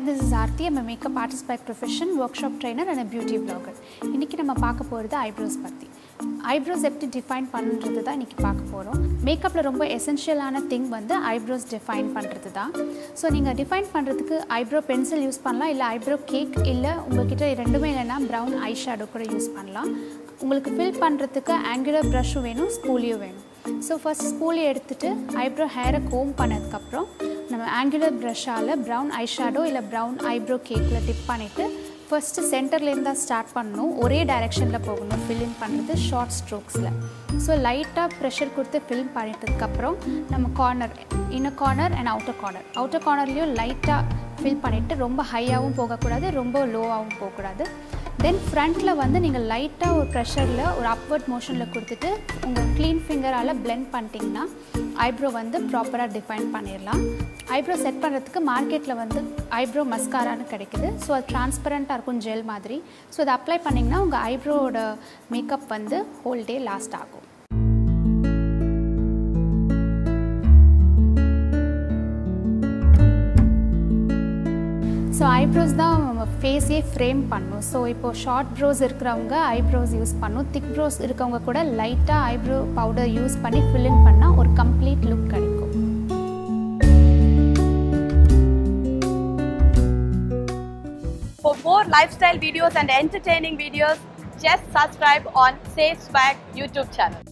This is Aarthi I'm a makeup artist by profession workshop trainer and beauty blogger இன்றைக்கி நம்ம பார்க்க போகிறது eyebrows பற்றி ஐப்ரோஸ் எப்படி டிஃபைன் பண்ணுறது தான் இன்றைக்கி பார்க்க போகிறோம் மேக்கப்பில் ரொம்ப எசென்ஷியலான திங் வந்து ஐப்ரோஸ் டிஃபைன் பண்ணுறது தான் ஸோ நீங்கள் டிஃபைன் பண்ணுறதுக்கு ஐப்ரோ பென்சில் யூஸ் பண்ணலாம் இல்லை ஐப்ரோ கேக் இல்லை உங்கள்கிட்ட ரெண்டுமே இல்லைன்னா ப்ரௌன் ஐ ஷேடோ கூட யூஸ் பண்ணலாம் உங்களுக்கு ஃபில் பண்ணுறதுக்கு ஆங்குலர் ப்ரஷ்ஷும் வேணும் ஸ்பூலியும் வேணும் ஸோ ஃபஸ்ட் ஸ்பூலி எடுத்துகிட்டு ஐப்ரோ ஹேரை கோம் பண்ணதுக்கப்புறம் நம்ம ஆங்குலர் ப்ரஷ்ஷால் ப்ரௌன் ஐ ஷேடோ இல்லை ப்ரௌன் ஐப்ரோ கேக்கில் டிப் பண்ணிவிட்டு ஃபஸ்ட்டு சென்டர்லேருந்து தான் ஸ்டார்ட் பண்ணணும் ஒரே டைரெக்ஷனில் போகணும் ஃபில்லிங் பண்ணுறது ஷார்ட் ஸ்ட்ரோக்ஸில் ஸோ லைட்டாக ப்ரெஷர் கொடுத்து ஃபில் பண்ணிட்டதுக்கப்புறம் நம்ம corner inner corner and outer corner outer கார்னர்லேயும் லைட்டாக ஃபில் பண்ணிவிட்டு ரொம்ப ஹையாகவும் போகக்கூடாது ரொம்ப லோவாகவும் போகக்கூடாது தென் ஃப்ரண்ட்டில் வந்து நீங்கள் லைட்டாக ஒரு ப்ரெஷரில் ஒரு அப்வர்ட் மோஷனில் கொடுத்துட்டு உங்கள் க்ளீன் ஃபிங்கரால் பிளெண்ட் பண்ணிட்டீங்கன்னா ஐப்ரோ வந்து ப்ராப்பராக டிஃபைன் பண்ணிடலாம் ஐப்ரோ செட் பண்ணுறதுக்கு மார்க்கெட்டில் வந்து ஐப்ரோ மஸ்காரான்னு கிடைக்குது ஸோ அது டிரான்ஸ்பரண்ட்டாக இருக்கும் ஜெல் மாதிரி ஸோ அதை அப்ளை பண்ணிங்கன்னா உங்கள் ஐப்ரோவோட மேக்கப் வந்து ஹோல் டே லாஸ்ட் ஆகும் ஸோ ஐப்ரோஸ் தான் ஃபேஸே ஃப்ரேம் பண்ணும் ஸோ இப்போது ஷார்ட் ப்ரோஸ் இருக்கிறவங்க ஐப்ரோஸ் யூஸ் பண்ணும் திக் ப்ரோஸ் இருக்கவங்க கூட லைட்டாக ஐப்ரோ பவுடர் யூஸ் பண்ணி ஃபில்லிங் பண்ணால் ஒரு கம்ப்ளீட் லுக் கிடைக்கும் For more lifestyle videos and entertaining videos, just subscribe on Say Swag YouTube channel.